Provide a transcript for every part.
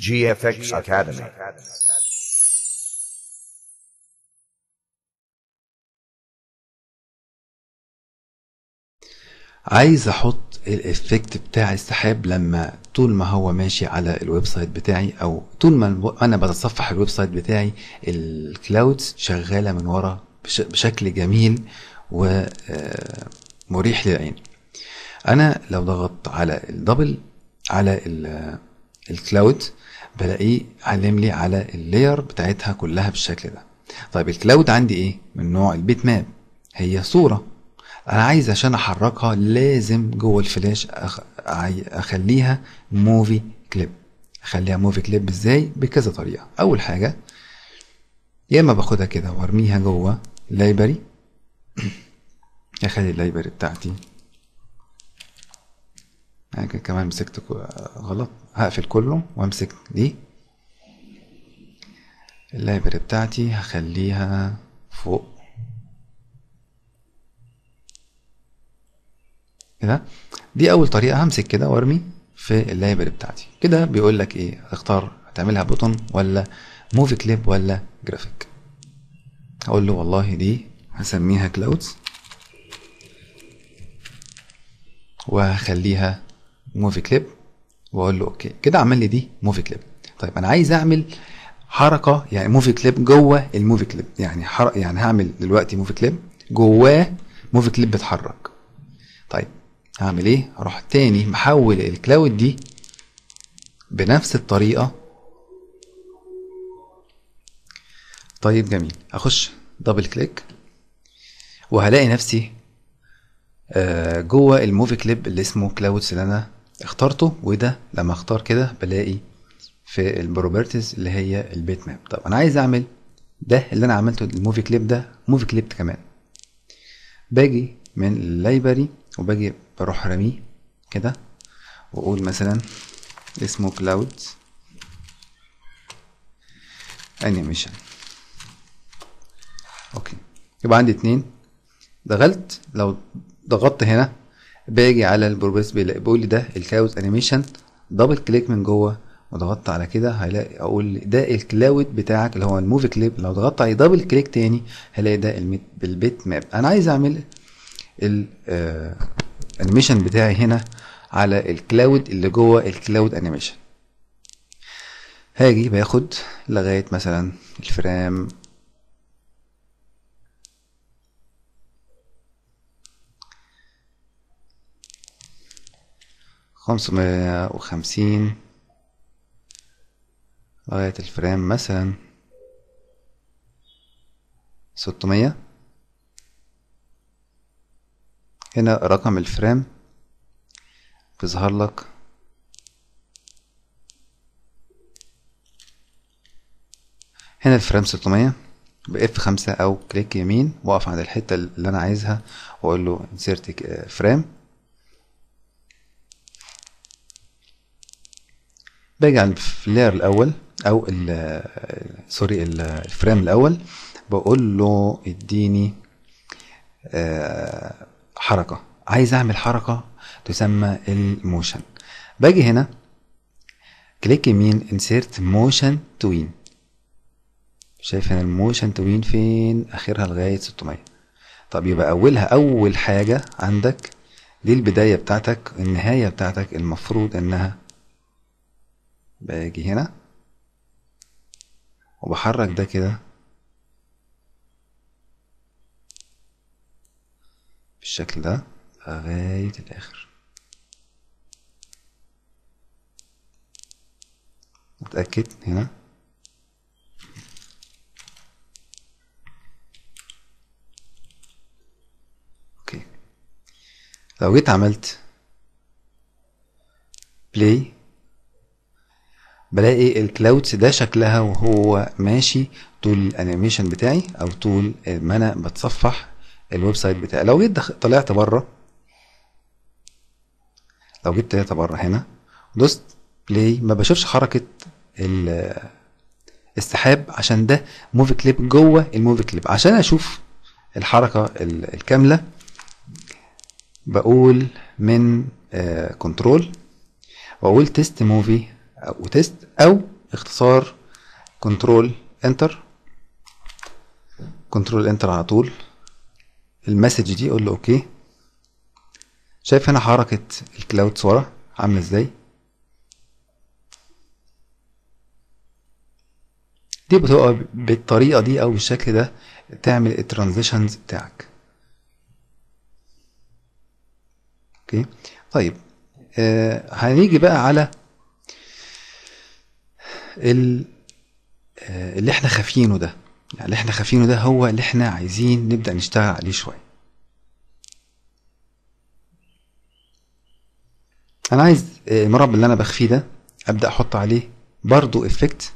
GFX Academy. عايز احط الافكت بتاع السحاب لما طول ما هو ماشي على الويب سايت بتاعي او طول ما انا بتصفح الويب سايت بتاعي الكلاودز شغاله من ورا بش- بشكل جميل ومريح للعين انا لو ضغطت على الدبل على ال- الكلاود بلاقيه علم لي على اللاير بتاعتها كلها بالشكل ده طيب الكلاود عندي ايه من نوع البيت ماب هي صوره انا عايز عشان احركها لازم جوه الفلاش أخ... عاي- اخليها موفي كليب اخليها موفي كليب ازاي بكذا طريقه اول حاجه يا اما باخدها كده وارميها جوه اللايبرري اخلي اللايبرري بتاعتي أنا كده كمان مسكت كو- غلط هقفل كله وامسك دي اللايبرري بتاعتي هخليها فوق كده دي اول طريقه همسك كده وارمي في اللايبرري بتاعتي كده بيقول لك ايه اختار هتعملها بوتون ولا موفي كليب ولا جرافيك اقول له والله دي هسميها كلاودز وهخليها موفي كليب واقول له اوكي كده عمل لي دي موفي كليب طيب انا عايز اعمل حركه يعني موفي كليب جوه الموفي كليب يعني حر... يعني هعمل دلوقتي موفي كليب جواه موفي كليب بيتحرك طيب هعمل ايه اروح تاني محول الكلاود دي بنفس الطريقه طيب جميل اخش دبل كليك وهلاقي نفسي آه، جوه الموفي كليب اللي اسمه كلاودز اللي انا اخترته وده لما اختار كده بلاقي في البروبرتيز اللي هي البيت ماب طب انا عايز اعمل ده اللي انا عملته الموفي كليب ده موفي كليب كمان باجي من اللايبرري وباجي بروح رميه كده واقول مثلا اسمه كلاود انيميشن اوكي يبقى عندي اتنين دخلت لو ضغطت هنا باجي على البروبرس بيقول لي ده الكلاود انيميشن دبل كليك من جوه وضغطت على كده هلاقي اقول ده الكلاود بتاعك اللي هو الموفي كليب لو ضغطت عليه دبل كليك تاني هلاقي ده الميت بالبيت ماب انا عايز اعمل الانيميشن بتاعي هنا على الكلاود اللي جوه الكلاود انيميشن هاجي باخد لغايه مثلا الفريم خمسمية وخمسين لغاية الفريم مثلا ستمية هنا رقم الفريم بيظهر لك هنا الفريم 600 باف 5 او كليك يمين واقف عند الحته اللي انا عايزها واقول له انسيرت فريم باجي على الفلير الاول او ال سوري ال- الفريم الاول بقول له اديني آه، حركه عايز اعمل حركه تسمى الموشن باجي هنا كليك يمين انسيرت موشن توين شايف هنا الموشن توين فين اخرها لغايه 600 طب يبقى اولها اول حاجه عندك دي البدايه بتاعتك النهايه بتاعتك المفروض انها باجي هنا وبحرك ده كده بالشكل ده لغاية الآخر متأكد هنا اوكي لو جيت عملت بلاي بلاقي الكلاودز ده شكلها وهو ماشي طول الانيميشن بتاعي او طول ما انا بتصفح الويب سايت بتاعي لو جيت دخ- طلعت بره لو جيت طلعت بره هنا دوست بلاي ما بشوفش حركه ال- السحاب عشان ده موفي كليب جوه الموفي كليب عشان اشوف الحركه ال- الكامله بقول من كنترول واقول تيست موفي او تيست او اختصار كنترول انتر كنترول انتر على طول المسج دي اقول له اوكي شايف هنا حركة الكلاود صورة عاملة ازاي دي بتبقى بالطريقة دي او بالشكل ده تعمل الترانزيشنز بتاعك اوكي طيب آه هنيجي بقى على ال آه اللي احنا خافينه ده يعني اللي احنا خافينه ده هو اللي احنا عايزين نبدأ نشتغل عليه شوية انا عايز آه، المربع اللي انا بخفيه ده ابدأ احط عليه برضو افكت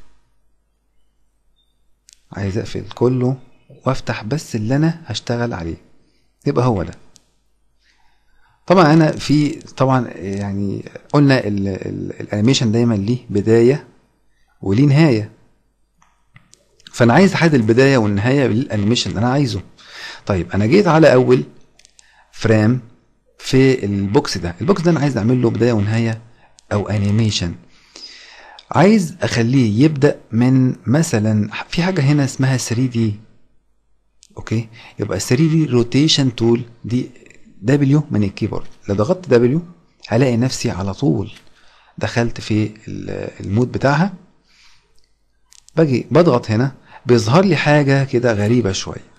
عايز اقفل كله وافتح بس اللي انا هشتغل عليه يبقى هو ده طبعا انا في طبعا يعني قلنا ال- ال- الانيميشن دايما ليه بدايه وليه نهايه فانا عايز احدد البدايه والنهايه للانيميشن اللي انا عايزه طيب انا جيت على اول فريم في البوكس ده البوكس ده انا عايز اعمل له بدايه ونهايه او انيميشن عايز اخليه يبدا من مثلا في حاجه هنا اسمها 3 دي اوكي يبقى 3 دي روتيشن تول دي دبليو من الكيبورد لو ضغطت دبليو هلاقي نفسي على طول دخلت في ال- المود بتاعها باجي بضغط هنا بيظهر لي حاجه كده غريبه شويه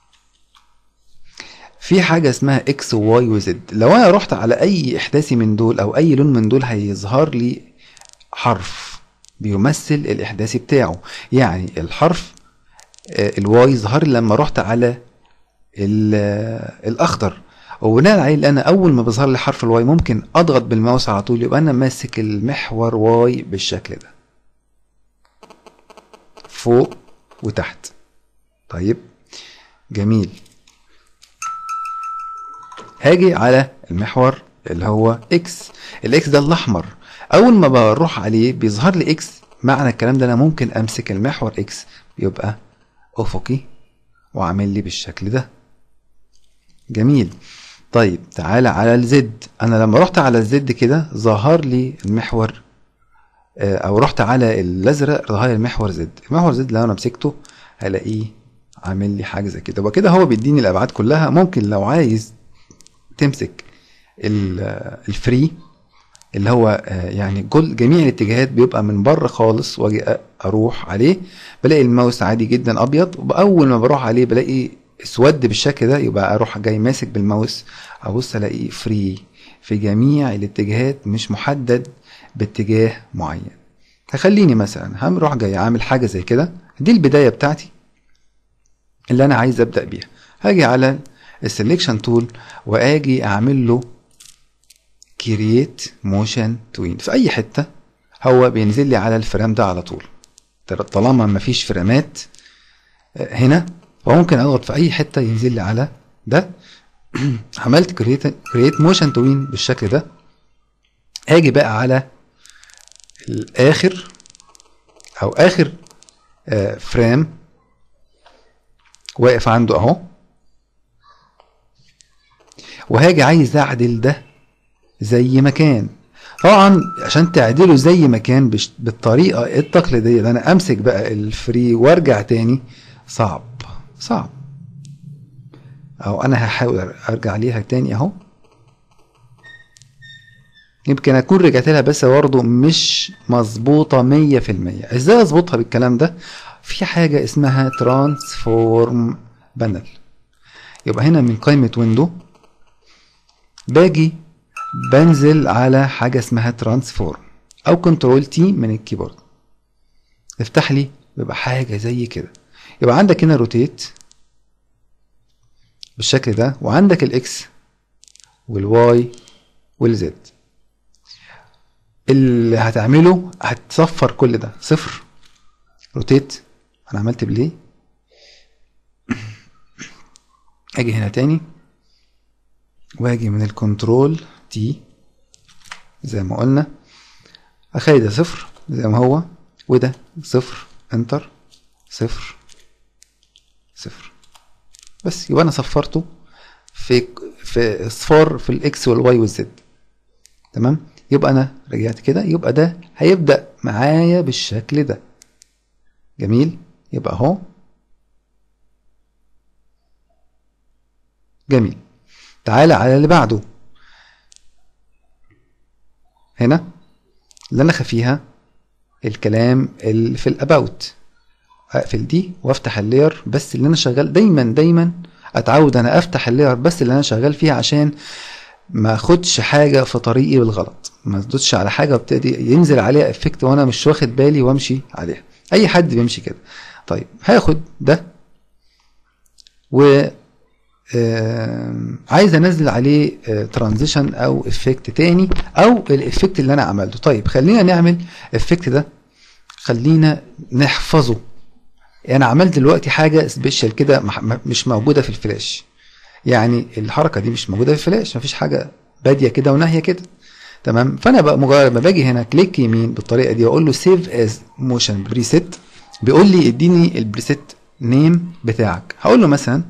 في حاجه اسمها اكس وواي وزد لو انا رحت على اي احداثي من دول او اي لون من دول هيظهر لي حرف بيمثل الاحداثي بتاعه يعني الحرف آه، الواي ظهر لي لما رحت على ال- آه، الاخضر وبناء عليه اللي انا اول ما بيظهر لي حرف الواي ممكن اضغط بالماوس على طول يبقى انا ماسك المحور واي بالشكل ده فوق وتحت طيب جميل هاجي على المحور اللي هو اكس الاكس ده الاحمر اول ما بروح عليه بيظهر لي اكس معنى الكلام ده انا ممكن امسك المحور اكس يبقى افقي واعمل لي بالشكل ده جميل طيب تعالى على الزد انا لما رحت على الزد كده ظهر لي المحور آه، او رحت على الازرق ظهر لي المحور زد المحور زد لو انا مسكته هلاقيه عامل لي حاجه زي كده وكده هو بيديني الابعاد كلها ممكن لو عايز تمسك ال- آه، الفري اللي هو آه، يعني كل جميع الاتجاهات بيبقى من بره خالص واجي أ- اروح عليه بلاقي الماوس عادي جدا ابيض واول ما بروح عليه بلاقي اسود بالشكل ده يبقى اروح جاي ماسك بالماوس ابص الاقيه فري في جميع الاتجاهات مش محدد باتجاه معين هخليني مثلا هروح جاي عامل حاجه زي كده دي البدايه بتاعتي اللي انا عايز ابدا بيها هاجي على السلكشن تول واجي اعمل له كرييت موشن توين في اي حته هو بينزل لي على الفريم ده على طول طالما مفيش فريمات آه، هنا فممكن اضغط في اي حته ينزل لي على ده عملت كرييت كرييت موشن توين بالشكل ده اجي بقى على الاخر او اخر آه، فريم واقف عنده اهو وهاجي عايز اعدل ده زي ما كان طبعا عشان تعدله زي ما كان بش- بالطريقه التقليديه ده انا امسك بقى الفري وارجع تاني صعب صعب او انا هحاول ارجع ليها تاني اهو يمكن اكون رجعت لها بس برضه مش مظبوطه مية في المية ازاي اظبطها بالكلام ده في حاجه اسمها ترانسفورم بانل يبقى هنا من قائمه ويندو باجي بنزل على حاجه اسمها ترانسفورم او كنترول تي من الكيبورد افتح لي بيبقى حاجه زي كده يبقى عندك هنا روتيت بالشكل ده وعندك الاكس والواي والزد اللي هتعمله هتصفر كل ده صفر روتيت انا عملت بليه اجي هنا تاني واجي من الكنترول تي زي ما قلنا اخلي ده صفر زي ما هو وده صفر انتر صفر صفر بس يبقى انا صفرته في في اصفار في الاكس والواي والزد تمام يبقى انا رجعت كده يبقى ده هيبدا معايا بالشكل ده جميل يبقى اهو جميل تعالى على اللي بعده هنا اللي انا خفيها الكلام اللي في الاباوت اقفل دي وافتح اللير بس اللي انا شغال دايما دايما اتعود انا افتح اللير بس اللي انا شغال فيها عشان ما اخدش حاجه في طريقي بالغلط ما ادوسش على حاجه وابتدي ينزل عليها افكت وانا مش واخد بالي وامشي عليها اي حد بيمشي كده طيب هاخد ده و آه عايز انزل عليه ترانزيشن او افكت تاني او الافكت اللي انا عملته طيب خلينا نعمل افكت ده خلينا نحفظه انا عملت دلوقتي حاجه سبيشال كده مش موجوده في الفلاش يعني الحركه دي مش موجوده في الفلاش مفيش حاجه باديه كده وناهيه كده تمام فانا بقى مجرد ما باجي هنا كليك يمين بالطريقه دي واقول له سيف از موشن بريسيت بيقول لي اديني البريسيت نيم بتاعك هقول له مثلا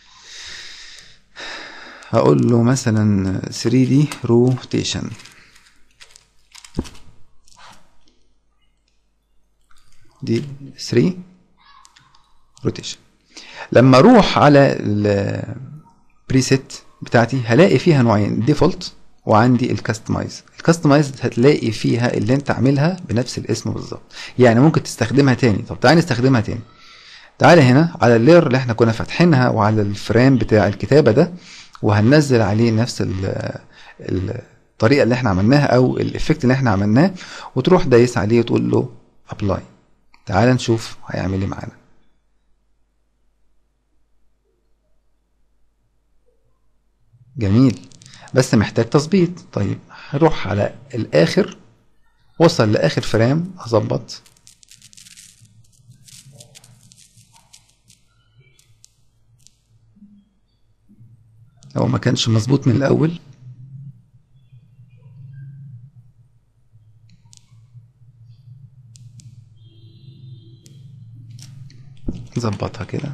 هقول له مثلا 3 دي روتيشن دي 3 روتيشن لما اروح على البريسيت بتاعتي هلاقي فيها نوعين ديفولت وعندي الكاستمايز الكاستمايز هتلاقي فيها اللي انت عاملها بنفس الاسم بالظبط يعني ممكن تستخدمها تاني طب تعالى نستخدمها تاني تعالى هنا على اللير اللي احنا كنا فاتحينها وعلى الفريم بتاع الكتابه ده وهننزل عليه نفس الطريقه اللي احنا عملناها او الافكت اللي احنا عملناه وتروح دايس عليه وتقول له ابلاي تعال نشوف هيعمل ايه معانا جميل بس محتاج تظبيط طيب هروح على الاخر وصل لاخر فريم اظبط لو ما كانش مظبوط من الاول نظبطها كده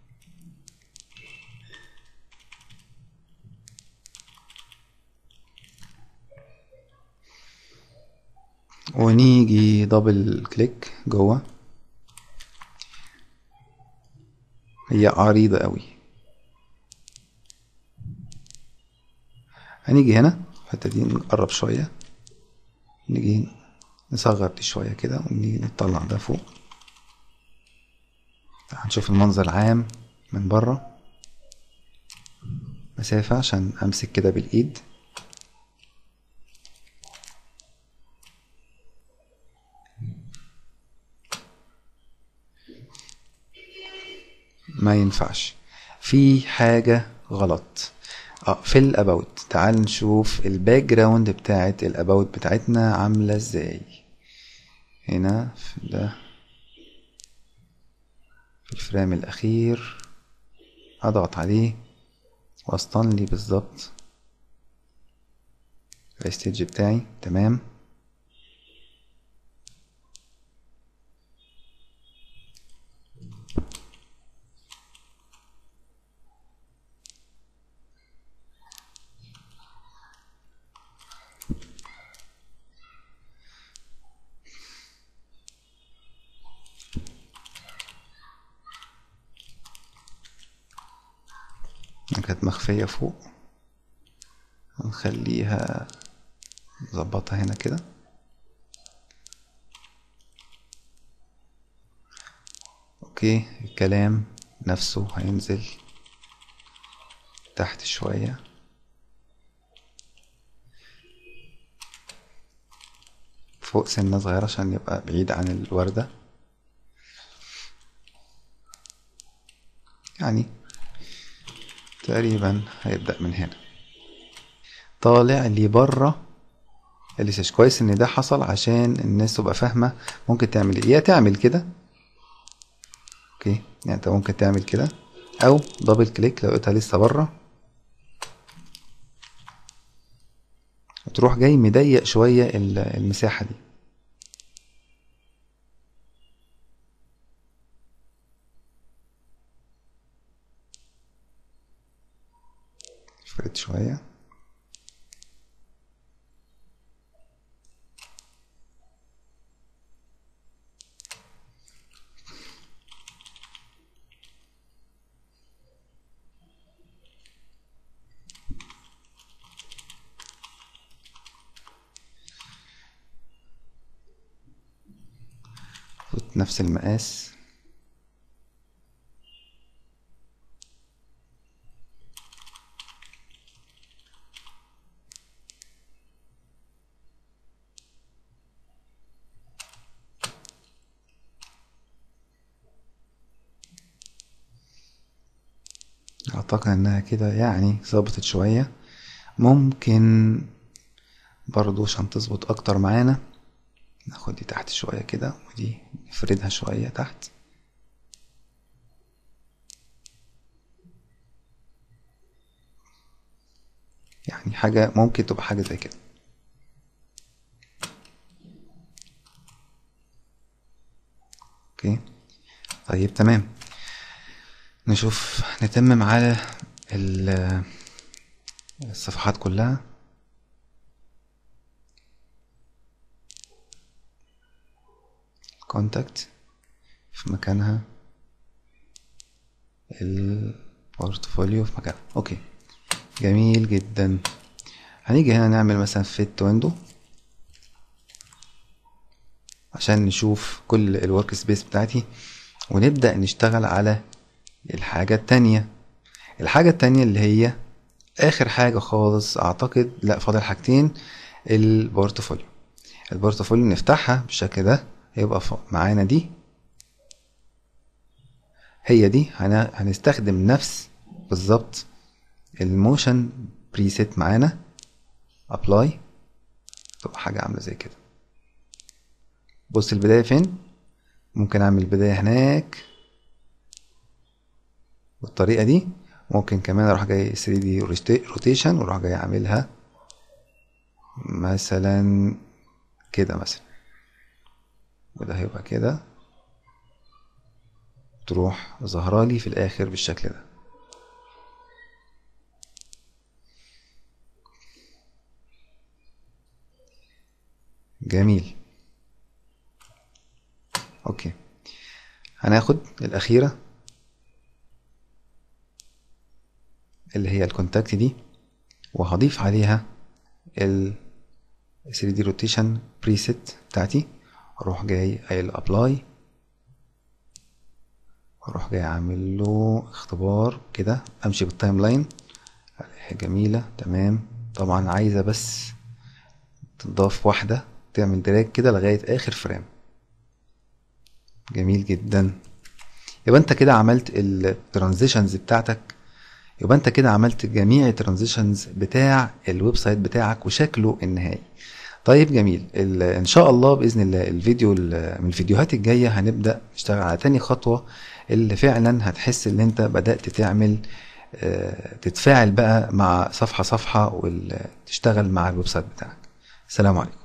ونيجي دبل كليك جوه هي عريضة قوي هنيجي هنا الحتة دي نقرب شوية نيجي نصغر دي شوية كده ونيجي نطلع ده فوق هنشوف المنظر العام من بره مسافة عشان أمسك كده بالإيد ما ينفعش في حاجة غلط اه في الاباوت تعال نشوف الباك جراوند بتاعت الاباوت بتاعتنا عاملة ازاي هنا في ده في الفريم الاخير اضغط عليه واسطن لي بالظبط الستيج بتاعي تمام كانت مخفية فوق هنخليها نظبطها هنا كده اوكي الكلام نفسه هينزل تحت شوية فوق سنة صغيرة عشان يبقى بعيد عن الوردة يعني تقريبا هيبدأ من هنا طالع لي بره الاساس كويس ان ده حصل عشان الناس تبقى فاهمة ممكن تعمل ايه يا تعمل كده اوكي يعني انت ممكن تعمل كده او دبل كليك لو لقيتها لسه بره وتروح جاي مضيق شوية المساحة دي فرد شوية نفس المقاس اعتقد انها كده يعني ظبطت شوية ممكن برضو عشان تظبط اكتر معانا ناخد دي تحت شوية كده ودي نفردها شوية تحت يعني حاجة ممكن تبقى حاجة زي كده اوكي طيب تمام نشوف نتمم على الصفحات كلها كونتاكت في مكانها البورتفوليو في مكانها اوكي جميل جدا هنيجي هنا نعمل مثلا فيت ويندو عشان نشوف كل الورك سبيس بتاعتي ونبدأ نشتغل على الحاجة التانية الحاجة التانية اللي هي آخر حاجة خالص أعتقد لأ فاضل حاجتين البورتفوليو البورتفوليو نفتحها بالشكل ده هيبقى معانا دي هي دي هنستخدم نفس بالظبط الموشن بريسيت معانا ابلاي تبقى حاجة عاملة زي كده بص البداية فين ممكن اعمل البداية هناك بالطريقة دي ممكن كمان اروح جاي 3 دي روتيشن واروح جاي اعملها مثلا كده مثلا وده هيبقى كده تروح ظهرالي في الاخر بالشكل ده جميل اوكي هناخد الاخيره اللي هي الكونتاكت دي وهضيف عليها ال 3 دي روتيشن بريسيت بتاعتي اروح جاي قايل ابلاي واروح جاي عامل له اختبار كده امشي بالتايم لاين جميله تمام طبعا عايزه بس تضاف واحده تعمل دراج كده لغايه اخر فريم جميل جدا يبقى انت كده عملت الترانزيشنز بتاعتك يبقى انت كده عملت جميع الترانزيشنز بتاع الويب سايت بتاعك وشكله النهائي طيب جميل ان شاء الله باذن الله الفيديو من الفيديوهات الجايه هنبدا نشتغل على تاني خطوه اللي فعلا هتحس ان انت بدات تعمل تتفاعل بقى مع صفحه صفحه وتشتغل مع الويب سايت بتاعك السلام عليكم